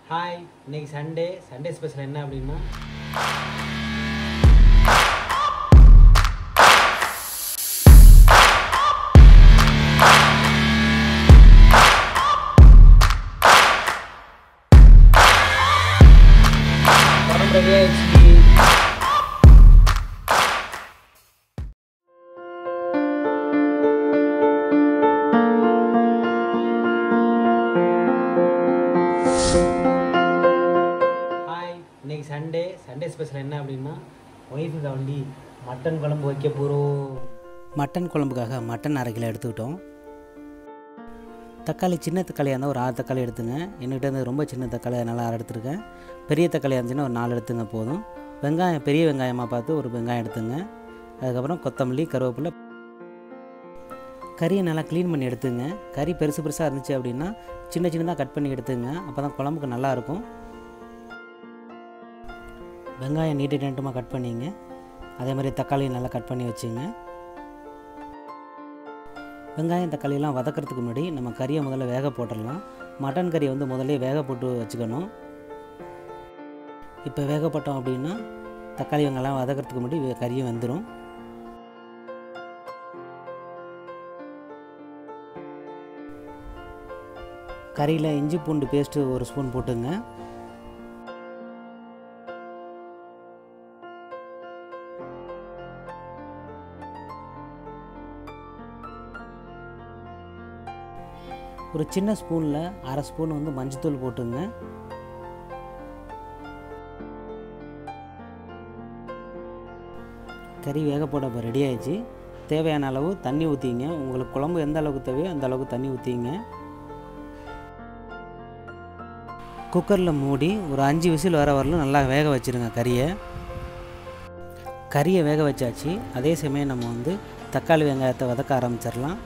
Hi இன்னைக்கு Sunday Sunday special என்ன அப்படின்னா படம் ready ஆயிடுச்சு. ஹாய் இன்னைக்கு சண்டே சண்டே ஸ்பெஷல் என்ன அப்படின்னா ஒய்ஃபுக்கு வண்டி மட்டன் குழம்பு வைக்க போகிறோம் மட்டன் குழம்புக்காக மட்டன் அரை கிலோ எடுத்துக்கிட்டோம் தக்காளி சின்ன தக்காளியாக இருந்தால் ஒரு ஆறு தக்காளி எடுத்துங்க என்கிட்ட இருந்து ரொம்ப சின்ன தக்காளி அதனால் ஆறு எடுத்துருக்கேன் பெரிய தக்காளியாக இருந்துச்சுன்னா ஒரு நாலு எடுத்துங்க போதும் வெங்காயம் பெரிய வெங்காயமாக பார்த்து ஒரு வெங்காயம் எடுத்துங்க அதுக்கப்புறம் கொத்தமல்லி கருவேப்பிலை கறியை நல்லா க்ளீன் பண்ணி எடுத்துங்க கறி பெருசு பெருசாக இருந்துச்சு அப்படின்னா சின்ன சின்னதாக கட் பண்ணி எடுத்துங்க அப்போ தான் குழம்புக்கு நல்லாயிருக்கும் வெங்காயம் நீட்டு நீட்டமாக கட் பண்ணிங்க அதே மாதிரி தக்காளியை நல்லா கட் பண்ணி வச்சுங்க வெங்காயம் தக்காளியெல்லாம் வதக்கிறதுக்கு முன்னாடி நம்ம கறியை முதல்ல வேக போட்டுடலாம் மட்டன் கறியை வந்து முதல்ல வேக போட்டு வச்சுக்கணும் இப்போ வேக போட்டோம் அப்படின்னா தக்காளி வெங்காயம் வதக்கிறதுக்கு முன்னாடி வே- கறியும் வெந்துடும் கறியில் இஞ்சி பூண்டு பேஸ்ட்டு ஒரு ஸ்பூன் போட்டுங்க ஒரு சின்ன ஸ்பூனில் அரை ஸ்பூன் வந்து மஞ்சத்தூள் போட்டுங்க கறி வேக போட இப்போ ரெடி ஆயிடுச்சு தேவையான அளவு தண்ணி ஊற்றிங்க உங்களுக்கு குழம்பு எந்த அளவுக்கு தேவையோ அந்த அளவுக்கு தண்ணி ஊற்றிங்க குக்கரில் மூடி ஒரு அஞ்சு விசில் வர வரலும் நல்லா வேக வச்சுருங்க கறியை கறியை வேக வச்சாச்சு அதே சமயம் நம்ம வந்து தக்காளி வெங்காயத்தை வதக்க ஆரம்பிச்சிடலாம்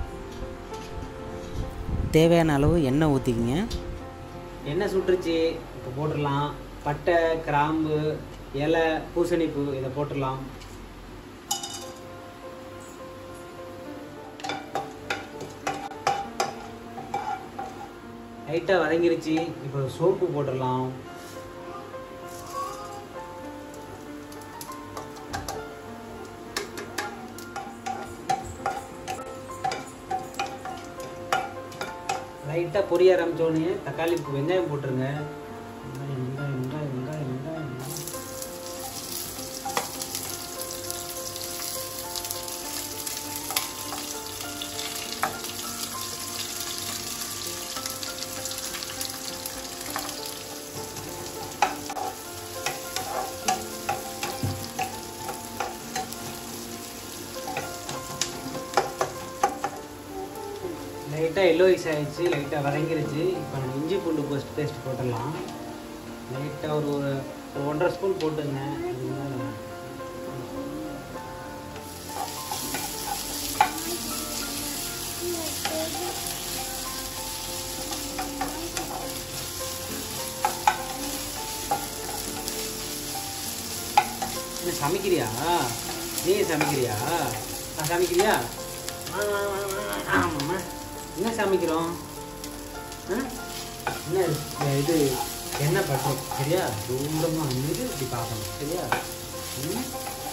தேவையான அளவு எண்ணெய் ஊற்றிக்கிங்க எண்ணெய் சுட்டுருச்சு இப்போ போட்டுடலாம் பட்டை கிராம்பு இலை பூசணிப்பூ இதை போட்டுடலாம் லைட்டாக வதங்கிருச்சு இப்போ சோப்பு போட்டுடலாம் லைட்டாக பொரிய ஆரம்பிச்சோடனே தக்காளி வெங்காயம் போட்டுருங்க வெங்காயம் வெங்காயம் வெங்காயம் வெங்காயம் வெங்காயம் வெங்காயம். லைட்டாக எல்லோயிஸ் ஆயிடுச்சு லைட்டாக வதங்கிருச்சு இப்போ நம்ம இஞ்சி பூண்டு பேஸ்ட் பேஸ்ட் போட்டுடலாம் லைட்டாக ஒரு ஒரு ஒரு ஒன்றரை ஸ்பூன் போட்டுங்க அது மேல என்ன சமைக்கிறியா நீ சமைக்கிறியா நான் சமைக்கிறியா ஆமாம்மா என்ன சமைக்கிறோம் ஆ? என்ன இது- இது என்ன பண்ணுறோம் சரியா தூரமாக வந்து இப்படி பார்க்கணும் சரியா ம்?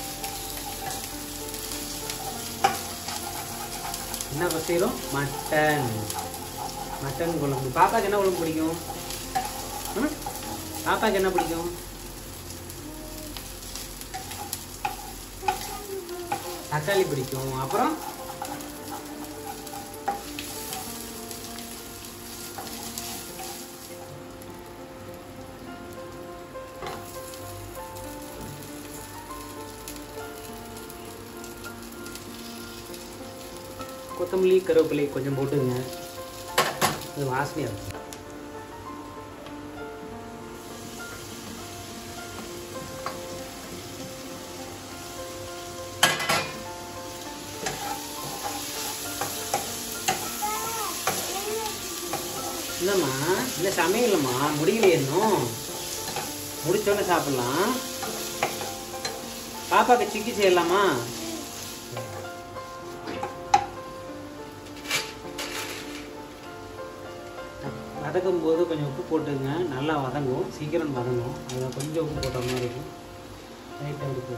என்ன செய்கிறோம் மட்டன் மட்டன் குழம்பு பாப்பாக்கு என்ன குழம்பு பிடிக்கும் ம்? பாப்பாக்கு என்ன பிடிக்கும் தக்காளி பிடிக்கும் அப்புறம் கொத்தமல்லி கருவேப்பிலை கொஞ்சம் போட்டுங்க அது வாசனையாக இருக்கும் இல்லைம்மா இல்லை சமையலம்மா முடியலையே இன்னும் முடிச்சோன்னே சாப்பிட்லாம் பாப்பாக்கு சிக்கி செய்யலாமா வதக்கும் போது கொஞ்சம் உப்பு போட்டுங்க நல்லா வதங்கும் சீக்கிரம் வதங்கும் அதில் கொஞ்சம் உப்பு போட்ட மாதிரி இருக்கும் லைட்டாக உப்பு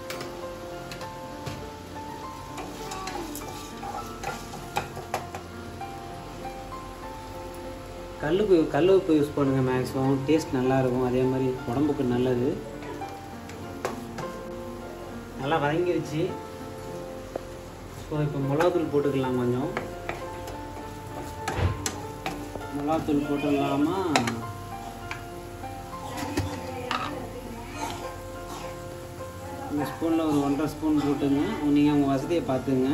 கல்லுப்பு கல் உப்பு யூஸ் பண்ணுங்கள் மேக்ஸிமம் டேஸ்ட் நல்லாயிருக்கும் அதே மாதிரி உடம்புக்கு நல்லது நல்லா வதங்கிருச்சு ஸோ இப்போ மிளகாத்தூள் போட்டுக்கலாம் கொஞ்சம் மிளகாத்தூள் போட்டுடலாமா இந்த ஸ்பூனில் ஒரு ஒன்றரை ஸ்பூன் போட்டுங்க நீங்கள் உங்கள் வசதியை பார்த்துங்க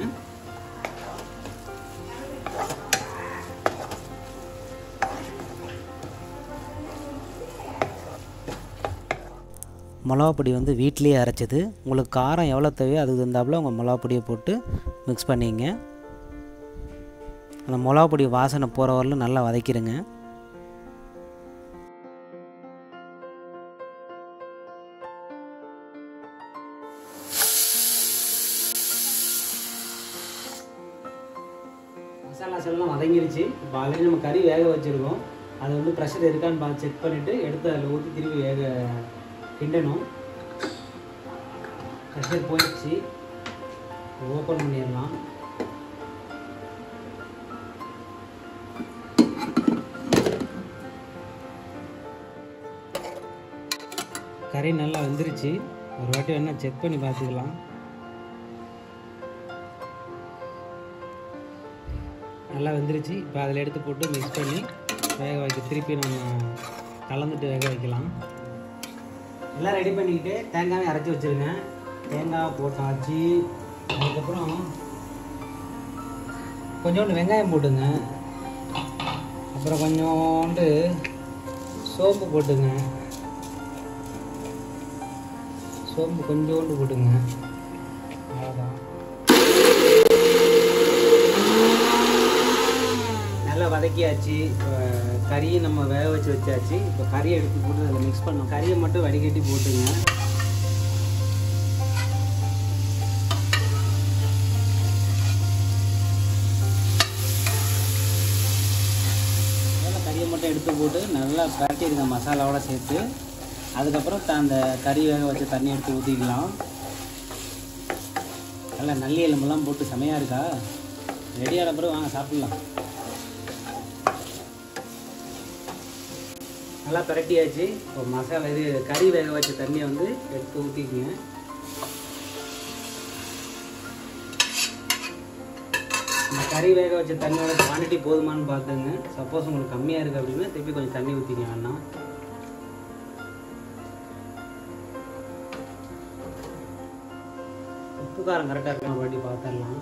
மிளகா பொடி வந்து வீட்டிலேயே அரைச்சது உங்களுக்கு காரம் எவ்வளோ தேவையோ அதுக்கு தகுந்தாப்புல உங்கள் மிளகா பொடியை போட்டு மிக்ஸ் பண்ணிங்க அந்த மிளகா பொடி வாசனை போகிற வரலும் நல்லா வதக்கிடுங்க மசாலாஸ் எல்லாம் வதங்கிருச்சு இப்போ ஆல்ரெடி நம்ம கறி வேக வச்சுருக்கோம் அது வந்து ப்ரெஷர் இருக்கான்னு பார்த்து செக் பண்ணிவிட்டு எடுத்து அதில் ஊற்றி திருப்பி வேக கிண்டணும் ப்ரெஷர் போயிடுச்சு ஓப்பன் பண்ணிடலாம் கறி நல்லா வெந்துருச்சு ஒரு வாட்டி வேணா செக் பண்ணி பார்த்துக்கலாம் நல்லா வெந்துருச்சு இப்போ அதில் எடுத்து போட்டு மிக்ஸ் பண்ணி வேக வைக்க திருப்பி நம்ம கலந்துட்டு வேக வைக்கலாம் எல்லாம் ரெடி பண்ணிக்கிட்டு தேங்காயை அரைச்சி வச்சுருங்க தேங்காய் போட்டாச்சு அதுக்கப்புறம் கொஞ்சோண்டு வெங்காயம் போட்டுங்க அப்புறம் கொஞ்சோண்டு சோம்பு போட்டுங்க சோம்பு கொஞ்சோண்டு போட்டுங்க அவ்வளோதான் நல்லா வதக்கியாச்சு இப்போ கறியை நம்ம வேக வச்சு வச்சாச்சு இப்போ கறியை எடுத்து போட்டு அதில் மிக்ஸ் பண்ணோம் கறியை மட்டும் வடிகட்டி போட்டுங்க நல்லா கறியை மட்டும் எடுத்து போட்டு நல்லா பரட்டிடுங்க மசாலாவோட சேர்த்து அதுக்கப்புறம் த- அந்த கறி வேக வச்ச தண்ணி எடுத்து ஊற்றிக்கலாம் நல்லா நல்லி எலும்பெல்லாம் போட்டு செமையாக இருக்கா ரெடியான பிறகு வாங்க சாப்பிட்லாம் நல்லா பிரட்டியாச்சு இப்போ மசாலா இது கறி வேக வச்ச தண்ணியை வந்து எடுத்து ஊற்றிக்குங்க இந்த கறி வேக வச்ச தண்ணியோட குவான்டிட்டி போதுமான்னு பார்த்துங்க சப்போஸ் உங்களுக்கு கம்மியாக இருக்குது அப்படின்னா திருப்பி கொஞ்சம் தண்ணி ஊற்றிக்க வேணாம் உப்பு காரம் கரெக்டாக இருக்கா ஒரு வாட்டி பார்த்துடலாம்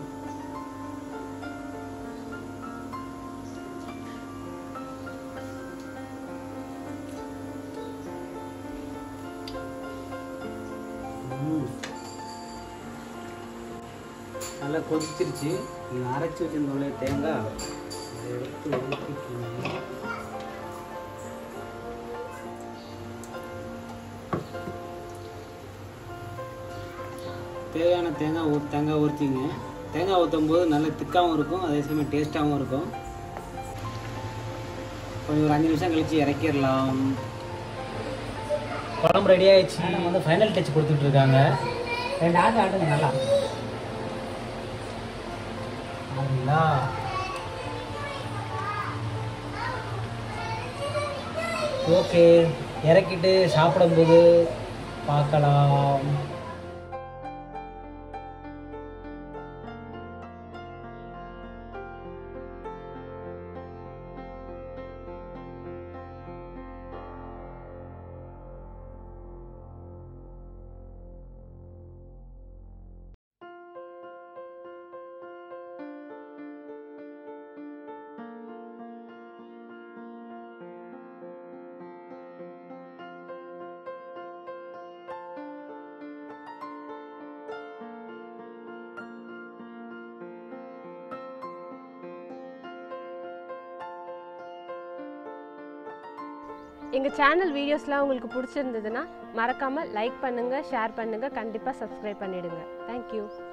ம். நல்லா கொதிச்சிருச்சு நீங்கள் அரைச்சி வச்சிருந்தோம்ல தேங்காய் அதை எடுத்து ஊற்றிக்கணும் தேவையான தேங்காய் ஊ தேங்காய் ஊற்றிங்க தேங்காய் ஊற்றும் போது நல்ல திக்காகவும் இருக்கும் அதே சமயம் டேஸ்ட்டாகவும் இருக்கும் கொஞ்சம் ஒரு அஞ்சு நிமிஷம் கழிச்சு இறக்கிடலாம் குழம்பு ரெடி ஆயிடுச்சு வந்து ஃபைனல் டச் கொடுத்துட்டு இருக்காங்க ரெண்டு ஆட்டு ஆட்டுங்க நல்லா நல்லா ஓகே இறக்கிட்டு சாப்பிடும்போது பார்க்கலாம் எங்கள் சேனல் வீடியோஸ்லாம் உங்களுக்கு பிடிச்சிருந்ததுன்னா மறக்காமல் லைக் பண்ணுங்கள் ஷேர் பண்ணுங்கள் கண்டிப்பாக சப்ஸ்கிரைப் பண்ணிடுங்க தேங்க்யூ